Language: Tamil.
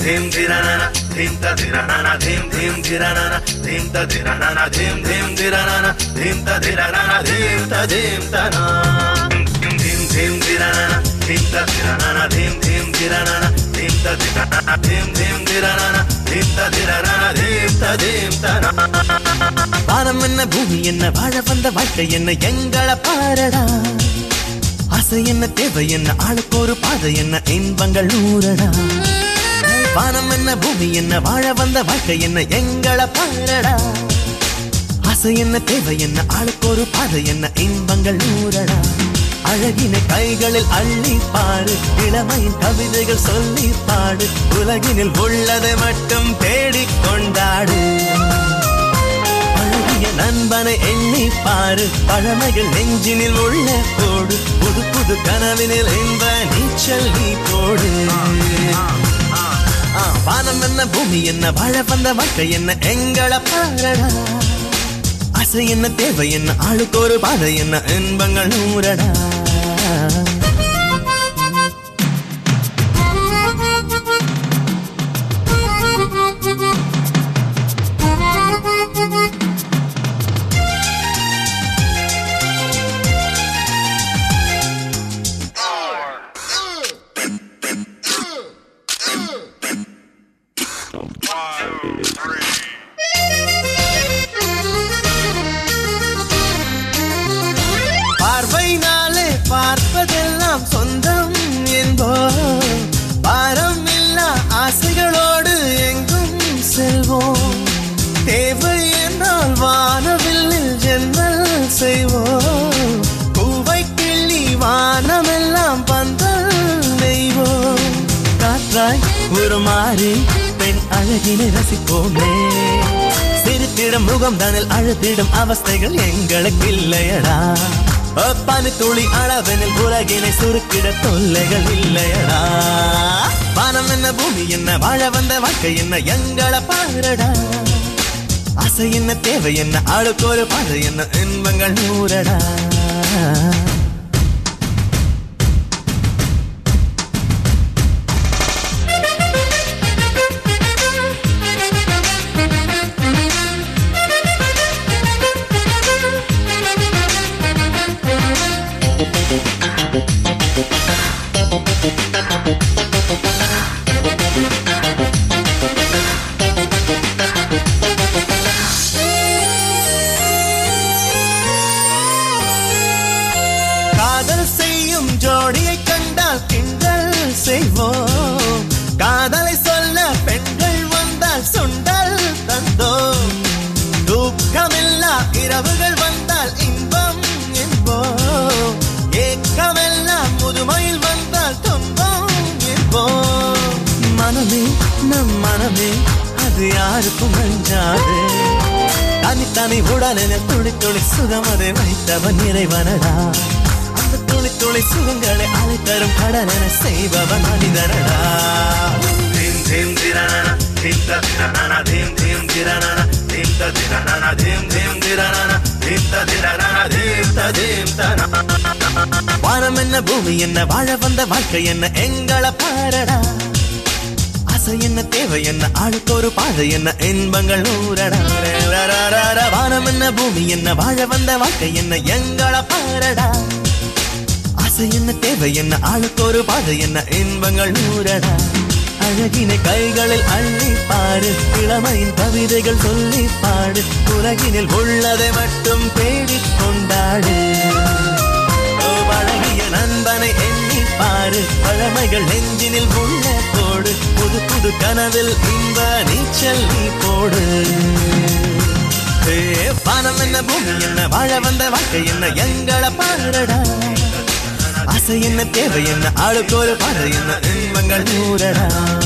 ధీం ధిరనన ధీం త ధిరనన ధీం ధీం ధిరనన ధీం త ధిరనన ధీం ధీం ధిరనన ధీం త ధిరనన ధీం త ధీం తన ధీం ధీం ధిరనన ధీం త ధిరనన ధీం ధీం ధిరనన ధీం త ధిరనన ధీం ధీం ధిరనన ధీం త ధిరనన ధీం త ధీం తన வானம் என்ன பூமி என்ன வாழ வந்த வாழ்க்கை என்ன எங்களை பாரடா ஆசை என்ன தேவை என்ன ஆளுக்கு ஒரு பாதை என்ன இன்பங்கள் நூறடா வானம் என்ன பூமி என்ன வாழ வந்த வாழ்க்கை என்ன எங்களை பாரடா ஆசை என்ன தேவை என்ன ஆளுக்கு ஒரு பாதை என்ன இன்பங்கள் நூறடா அழகினை கைகளில் அள்ளி பாடு இளமையின் கவிதைகள் சொல்லி பாடு உலகினில் உள்ளதை மட்டும் தேடிக் கொண்டாடு பழகிய நண்பனை எண்ணி பாரு பழமைகள் நெஞ்சினில் உள்ள போடு புது புது கனவினில் இன்ப நீச்சல் நீ போடு ஆ, வானம் என்ன பூமி என்ன வாழ வந்த வாழ்க்கை என்ன எங்களை பாரடா ஆசை என்ன தேவை என்ன ஆளுக்கு ஒரு பாதை என்ன இன்பங்கள் நூறடா பார்வையினாலே பார்ப்பதெல்லாம் சொந்தம் என்போ பாரம் இல்லா ஆசைகளோடு எங்கும் செல்வோம் தேவை என்றால் வானவில்லில் ஜென்மல் செய்வோம் பூவை கிள்ளி வானமெல்லாம் பந்தல் நெய்வோம் காற்றாய் ஒரு மாறி பெண் அழகினை ரசிப்போமே சிரித்திடும் முகம் தானில் அழுத்திடும் அவஸ்தைகள் எங்களுக்கு இல்லையடா பனி துளி அளவெனில் உலகினை சுருக்கிட தொல்லைகள் இல்லையடா வானம் என்ன பூமி என்ன வாழ வந்த வாழ்க்கை என்ன எங்களை பாருடா ஆசை என்ன தேவை என்ன ஆளுக்கு ஒரு பாதை என்ன இன்பங்கள் நூறடா காதல் செய்யும் ஜோடியை கண்டால் கிண்டல் செய்வோம் காதலை சொல்ல பெண்கள் வந்தால் சுண்டல் தந்தோம் தூக்கமில்லா இரவுகள் வந்தால் இன்பம் என்போம் ஏக்கமெல்லாம் முதுமையில் வந்தால் துன்பம் என்போம் மனமே நம் மனமே அது யாருக்கும் அஞ்சாது தனித்தனி உடனென துளி துளி சுகம் அதை வைத்தவன் இறைவனடா அந்த துளி துளி சுகங்களை அழைத்தரும் கடலென செய்பவன் மனிதனடா ధీం ధీం ధిరనన ధీం త ధిరనన ధీం ధీం ధిరనన ధీం త ధిరనన ధీం ధీం ధిరనన ధీం త ధిరనన ధీం త ధీం తన வானம் என்ன பூமி என்ன வாழ வந்த வாழ்க்கை என்ன எங்களை பாரடா ஆசை என்ன தேவை என்ன ஆளுக்கு ஒரு பாதை என்ன இன்பங்கள் நூறடா ரரரரர. வானம் என்ன பூமி என்ன வாழ வந்த வாழ்க்கை என்ன எங்களை பாரடா ஆசை என்ன தேவை என்ன ஆளுக்கு ஒரு பாதை என்ன இன்பங்கள் நூறடா அழகினை கைகளில் அள்ளி பாரு இளமையின் கவிதைகள் சொல்லி பாடு உலகினில் உள்ளதை மட்டும் தேடிக் கொண்டாடு ஓ, பழகிய நண்பனை எண்ணி பாரு பழமைகள் நெஞ்சினில் உள்ள போடு புது புது கனவில் இன்ப நீச்சல் நீ போடு ஏ, வானம் என்ன பூமி என்ன வாழ வந்த வாழ்க்கை என்ன எங்களை பாருடா ஆசை என்ன தேவை என்ன ஆளுக்கு ஒரு பாதை என்ன இன்பங்கள் நூறடா